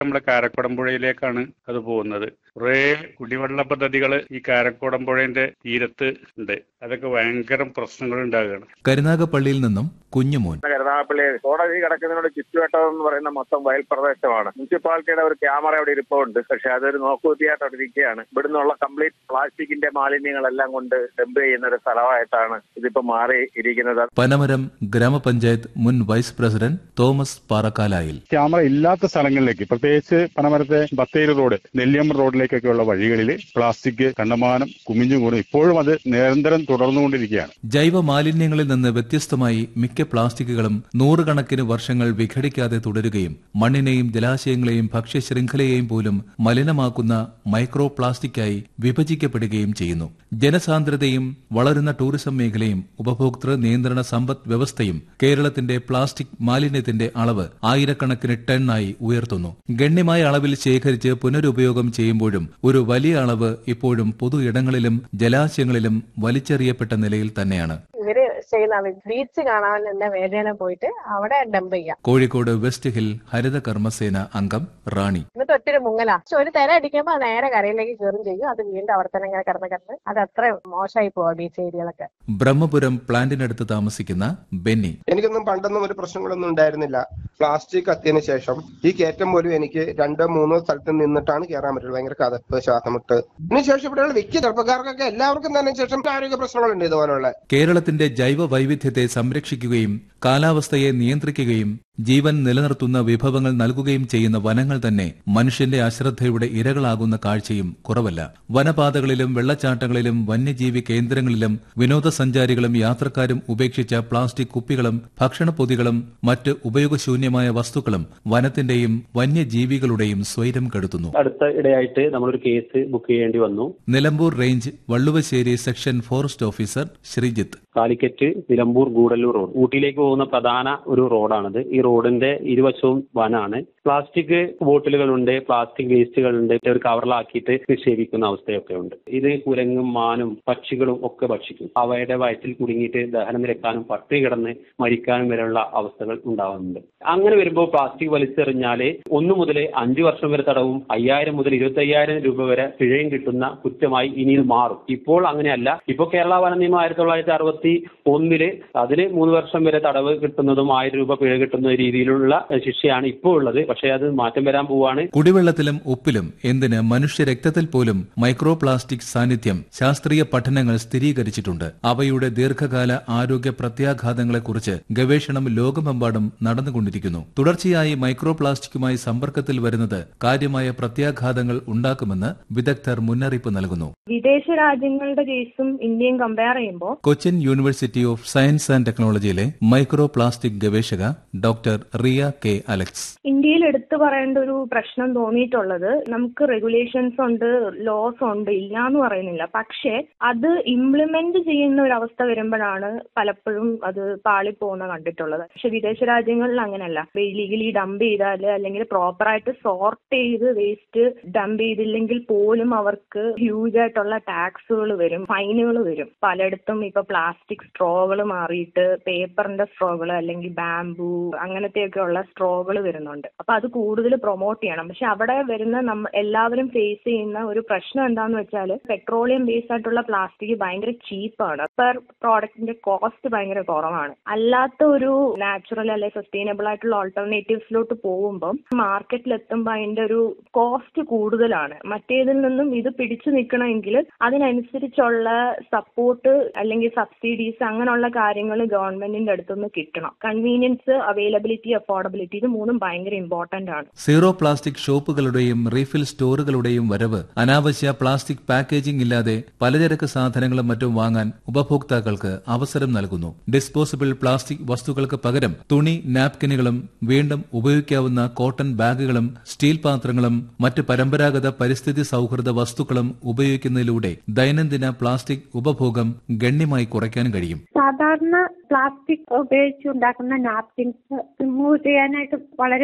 നമ്മുടെ കാരക്കുടം പുഴയിലേക്കാണ് അത് പോകുന്നത് കുറേ കുടിവെള്ള പദ്ധതികൾ ഈ കാരക്കുടം പുഴയുടെ തീരത്ത് ഉണ്ട് അതൊക്കെ ഭയങ്കര പ്രശ്നങ്ങൾ ഉണ്ടാകുകയാണ് കരുനാഗപ്പള്ളിയിൽ നിന്നും കുഞ്ഞുമോൻ കരുനാഗപ്പള്ളി കോടതി കിടക്കുന്നതിനോട് ചുറ്റുവട്ടം എന്ന് പറയുന്ന മൊത്തം വയൽ പ്രദേശമാണ് മുനിസിപ്പാലിറ്റിയുടെ ഒരു ക്യാമറ അവിടെ ഇരിപ്പുണ്ട് പക്ഷെ അതൊരു നോക്കുകുത്തിയായിട്ട് അവിടെ ഇരിക്കുകയാണ് ഇവിടുന്നുള്ള കംപ്ലീറ്റ് പ്ലാസ്റ്റിക്കിന്റെ മാലിന്യങ്ങളെല്ലാം കൊണ്ട് ഡംപ് ചെയ്യുന്ന ഒരു സ്ഥലമായിട്ടാണ് ഇതിപ്പോ മാറി ഇരിക്കുന്നത് പനമരം ഗ്രാമപഞ്ചായത്ത് മുൻ vice president Thomas Parakkalayil camera ഇല്ലാത്ത സ്ഥലങ്ങളിലേക്ക് പ്രത്യേകിച്ച് പനമരത്തെ ബത്തേരി റോഡ് നെല്ലിയമ്മ റോഡിലേക്കൊക്കെയുള്ള വഴികളിൽ പ്ലാസ്റ്റിക് കണ്ടമാനം കുമിഞ്ഞുകൂടും ഇപ്പോഴും അത് നിരന്തരം തുടർന്നുകൊണ്ടിരിക്കുകയാണ് ജൈവ മാലിന്യങ്ങളിൽ നിന്ന് വ്യത്യസ്തമായി മിക്ക പ്ലാസ്റ്റിക്കുകളും നൂറുകണക്കിന് വർഷങ്ങൾ വിഘടിക്കാതെ തുടരുകയും മണ്ണിനെയും ജലാശയങ്ങളെയും ഭക്ഷ്യശൃംഖലയെയും പോലും മലിനമാക്കുന്ന മൈക്രോ പ്ലാസ്റ്റിക്കായി വിഭജിക്കപ്പെടുകയും ചെയ്യുന്നു ജനസാന്ദ്രതയും വളരുന്ന ടൂറിസം മേഖലയും ഉപഭോക്തൃ നിയന്ത്രണ സമ്പദ് വ്യവസ്ഥയും കേരളത്തിന്റെ പ്ലാസ്റ്റിക് മാലിന്യത്തിന്റെ അളവ് ആയിരക്കണക്കിന് ടണ്ണായി ഉയർത്തുന്നു ഗണ്യമായ അളവിൽ ശേഖരിച്ച് പുനരുപയോഗം ചെയ്യുമ്പോഴും ഒരു വലിയ അളവ് ഇപ്പോഴും പൊതു ഇടങ്ങളിലും ജലാശയങ്ങളിലും വലിച്ചെറിയപ്പെട്ട നിലയിൽ തന്നെയാണ് ഇവര് ചെയ്യുന്ന ബീച്ച് കാണാൻ തന്നെ വേദന പോയിട്ട് അവിടെ ഡംപ് ചെയ്യാം കോഴിക്കോട് വെസ്റ്റ് ഹിൽ ഹരിത കർമ്മസേന അംഗം റാണി എന്നിട്ട് ഒറ്റൊരു മുങ്ങല പക്ഷെ ഒരു തിര അടിക്കുമ്പോ അത് നേരെ കരയിലേക്ക് കയറും ചെയ്യും അത് വീണ്ടും അവിടെ തന്നെ ഇങ്ങനെ കിടന്ന് കിടന്ന് അത് അത്ര മോശമായി പോവാ ബീച്ച് ഏരിയകളൊക്കെ ബ്രഹ്മപുരം പ്ലാന്റിനടുത്ത് താമസിക്കുന്ന ബെന്നി എനിക്കൊന്നും പണ്ടൊന്നും ഒരു പ്രശ്നങ്ങളൊന്നും ഉണ്ടായിരുന്നില്ല പ്ലാസ്റ്റിക് കത്തിയതിനു ശേഷം ഈ കയറ്റം പോലും എനിക്ക് രണ്ടോ മൂന്നോ സ്ഥലത്ത് നിന്നിട്ടാണ് കയറാൻ പറ്റുള്ളൂ ഭയങ്കര കഥപ്പ് ശ്വാസമുട്ട് ഇതിനുശേഷം ഇവിടെയുള്ള മിക്ക ചെറുപ്പക്കാർക്കൊക്കെ എല്ലാവർക്കും തന്നെ ശേഷം ആരോഗ്യ പ്രശ്നങ്ങളുണ്ട് ഇതുപോലുള്ള കേരളത്തിന്റെ ജൈവ വൈവിധ്യത്തെ സംരക്ഷിക്കുകയും കാലാവസ്ഥയെ നിയന്ത്രിക്കുകയും ജീവൻ നിലനിർത്തുന്ന വിഭവങ്ങൾ നൽകുകയും ചെയ്യുന്ന വനങ്ങൾ തന്നെ മനുഷ്യന്റെ അശ്രദ്ധയുടെ ഇരകളാകുന്ന കാഴ്ചയും കുറവല്ല വനപാതകളിലും വെള്ളച്ചാട്ടങ്ങളിലും വന്യജീവി കേന്ദ്രങ്ങളിലും വിനോദസഞ്ചാരികളും യാത്രക്കാരും ഉപേക്ഷിച്ച പ്ലാസ്റ്റിക് കുപ്പികളും ഭക്ഷണപ്പൊതികളും മറ്റ് ഉപയോഗശൂന്യമായ വസ്തുക്കളും വനത്തിന്റെയും വന്യജീവികളുടെയും സ്വൈരം കെടുത്തുന്നു അടുത്ത ഇടയായിട്ട് നമ്മളൊരു കേസ് ബുക്ക് ചെയ്യേണ്ടി വന്നു Nilambur range Valluvassery section forest officer Sreejith Calicut Nilambur Gudalur road ഊട്ടിയിലേക്ക് പോകുന്ന പ്രധാന ഒരു റോഡാണിത് ഈ റോഡിന്റെ ഇരുവശവും വനാണ് പ്ലാസ്റ്റിക് ബോട്ടിലുകളുണ്ട് പ്ലാസ്റ്റിക് വേസ്റ്റുകളുണ്ട് ഒരു കവറിലാക്കിയിട്ട് നിക്ഷേപിക്കുന്ന അവസ്ഥയൊക്കെ ഉണ്ട് ഇത് കുരങ്ങും മാനും പക്ഷികളും ഒക്കെ ഭക്ഷിക്കും അവയുടെ വയറ്റിൽ കുടുങ്ങിയിട്ട് ദഹനം നിരക്കാനും പട്ടി കിടന്ന് മരിക്കാനും വരെയുള്ള അവസ്ഥകൾ ഉണ്ടാവുന്നുണ്ട് അങ്ങനെ വരുമ്പോൾ പ്ലാസ്റ്റിക് വലിച്ചെറിഞ്ഞാല് ഒന്ന് മുതൽ അഞ്ചു വർഷം വരെ തടവും അയ്യായിരം മുതൽ ഇരുപത്തി അയ്യായിരം രൂപ വരെ പിഴയും കിട്ടുന്ന കുറ്റമായി ഇനി ഇത് മാറും ഇപ്പോൾ അങ്ങനെയല്ല ഇപ്പോൾ കേരള വന നിയമം ആയിരത്തി തൊള്ളായിരത്തി അറുപത്തി ഒന്നില് അതിന് മൂന്ന് വർഷം വരെ തടവ് കിട്ടുന്നതും ആയിരം രൂപ പിഴ കിട്ടുന്ന രീതിയിലുള്ള ശിക്ഷയാണ് ഇപ്പോൾ ഉള്ളത് പക്ഷേ അത് മാറ്റം വരാൻ പോവാണ് കുടിവെള്ളത്തിലും ഉപ്പിലും എന്തിന് മനുഷ്യ രക്തത്തിൽ പോലും മൈക്രോ പ്ലാസ്റ്റിക് സാന്നിധ്യം ശാസ്ത്രീയ പഠനങ്ങൾ സ്ഥിരീകരിച്ചിട്ടുണ്ട് അവയുടെ ദീർഘകാല ആരോഗ്യ പ്രത്യാഘാതങ്ങളെക്കുറിച്ച് ഗവേഷണം ലോകമെമ്പാടും നടന്നുകൊണ്ടിരിക്കുന്നു തുടർച്ചയായി മൈക്രോ പ്ലാസ്റ്റിക്കുമായി സമ്പർക്കത്തിൽ വരുന്നത് കാര്യമായ പ്രത്യാഘാതങ്ങൾ ഉണ്ടാക്കുമെന്ന് വിദഗ്ധർ മുന്നറിയിപ്പ് നൽകുന്നു വിദേശ രാജ്യങ്ങളുടെ കേസും ഇന്ത്യയും കമ്പയർ ചെയ്യുമ്പോൾ Cochin university of science and ടെക്നോളജിയിലെ മൈക്രോ പ്ലാസ്റ്റിക് ഗവേഷക ഡോക്ടർ റിയ കെ അലക്സ് ഇന്ത്യയിൽ എടുത്തു പറയേണ്ട ഒരു പ്രശ്നം തോന്നിയിട്ടുള്ളത് നമുക്ക് റെഗുലേഷൻസ് ഉണ്ട് ലോസ് ഉണ്ട് ഇല്ല എന്ന് പറയുന്നില്ല പക്ഷേ അത് ഇംപ്ലിമെന്റ് ചെയ്യുന്ന ഒരു അവസ്ഥ വരുമ്പോഴാണ് പലപ്പോഴും അത് പാളിപ്പോകുന്ന കണ്ടിട്ടുള്ളത് പക്ഷെ വിദേശ രാജ്യങ്ങളിൽ അങ്ങനെയല്ല ലീഗലി ഡംപ് ചെയ്താൽ അല്ലെങ്കിൽ പ്രോപ്പറായിട്ട് സോർട്ട് ചെയ്ത് വേസ്റ്റ് ഡംപ് ചെയ്തില്ലെങ്കിൽ പോലും അവർക്ക് ഹ്യൂജ് ആയിട്ടുള്ള ടാക്സുകൾ വരും ഫൈനുകൾ വരും പലയിടത്തും ഇപ്പൊ പ്ലാസ്റ്റിക് സ്ട്രോകൾ മാറിയിട്ട് പേപ്പറിന്റെ സ്ട്രോകൾ അല്ലെങ്കിൽ ബാംബു അങ്ങനത്തെയൊക്കെ ഉള്ള സ്ട്രോകൾ വരുന്നുണ്ട് അപ്പൊ അത് കൂടുതൽ പ്രൊമോട്ട് ചെയ്യണം പക്ഷെ അവിടെ വരുന്ന നമ്മ എല്ലാവരും ഫേസ് ചെയ്യുന്ന ഒരു പ്രശ്നം എന്താന്ന് വെച്ചാൽ പെട്രോളിയം ബേസ്ഡ് ആയിട്ടുള്ള പ്ലാസ്റ്റിക് ഭയങ്കര ചീപ്പാണ് പെർ പ്രോഡക്റ്റിന്റെ കോസ്റ്റ് ഭയങ്കര കുറവാണ് അല്ലാത്ത ഒരു നാച്ചുറൽ അല്ലെ സസ്റ്റൈനബിൾ ആയിട്ടുള്ള ഓൾട്ടർനേറ്റീവ്സിലോട്ട് പോകുമ്പോൾ മാർക്കറ്റിൽ എത്തുമ്പോൾ അതിന്റെ ഒരു കോസ്റ്റ് കൂടുതലാണ് മറ്റേതിൽ നിന്നും ഇത് പിടിച്ചു നിൽക്കണമെങ്കിൽ അതിനനുസരിച്ചുള്ള സപ്പോർട്ട് അല്ലെങ്കിൽ സബ്സിഡീസ് അങ്ങനെയുള്ള കാര്യങ്ങൾ ഗവൺമെന്റിന്റെ അടുത്തുനിന്ന് കിട്ടണം കൺവീനിയൻസ് അവൈലബിലിറ്റി അഫോർഡബിലിറ്റി ഇത് മൂന്നും ഭയങ്കര ഇമ്പോർട്ടന്റ് ആണ് സീറോ പ്ലാസ്റ്റിക് ഷോപ്പുകളുടെയും റീഫിൽ സ്റ്റോറുകളുടെയും വരവ് അനാവശ്യ പ്ലാസ്റ്റിക് പാക്കേജിംഗ് ഇല്ലാതെ പലചരക്ക് സാധനങ്ങളും മറ്റും വാങ്ങാൻ ഉപഭോക്താക്കൾക്ക് അവസരം നൽകുന്നു ഡിസ്പോസിബിൾ പ്ലാസ്റ്റിക് വസ്തുക്കൾക്ക് പകരം തുണി നാപ്കിനുകളും വീണ്ടും ഉപയോഗിക്കാവുന്ന കോട്ടൺ ബാഗുകളും സ്റ്റീൽ പാത്രങ്ങളും മറ്റ് പരമ്പരാഗത പരിസ്ഥിതി സൗഹൃദ വസ്തുക്കളും ഉപയോഗിക്കുന്നതിലൂടെ ദൈനംദിന പ്ലാസ്റ്റിക് ഉപഭോഗം ഗണ്യമായി കുറയ്ക്കാൻ കഴിയും സാധാരണ പ്ലാസ്റ്റിക് ഉപയോഗിച്ച് ഉണ്ടാക്കുന്ന നാപ്കിൻസ് റിമൂവ് ചെയ്യാനായിട്ട് വളരെ ബുദ്ധിമുട്ടാണ്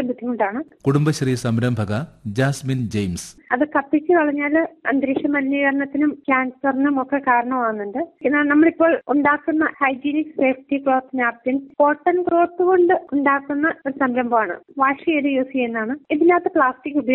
പ്രോഡക്റ്റാണ് കുടുംബശ്രീ സംരംഭക ജാസ്മിൻ ജെയിംസ് അത് കത്തിച്ചു കളഞ്ഞാൽ അന്തരീക്ഷ മലിനീകരണത്തിനും ക്യാൻസറിനും ഒക്കെ കാരണമാകുന്നുണ്ട് പിന്നെ നമ്മളിപ്പോൾ ഉണ്ടാക്കുന്ന hygienic safety cloth napkin cotton cloth കൊണ്ട് ഉണ്ടാക്കുന്ന ഒരു സംരംഭമാണ് വാഷ് ചെയ്ത് യൂസ് ചെയ്യുന്നതാണ് ഇതിനകത്ത് പ്ലാസ്റ്റിക്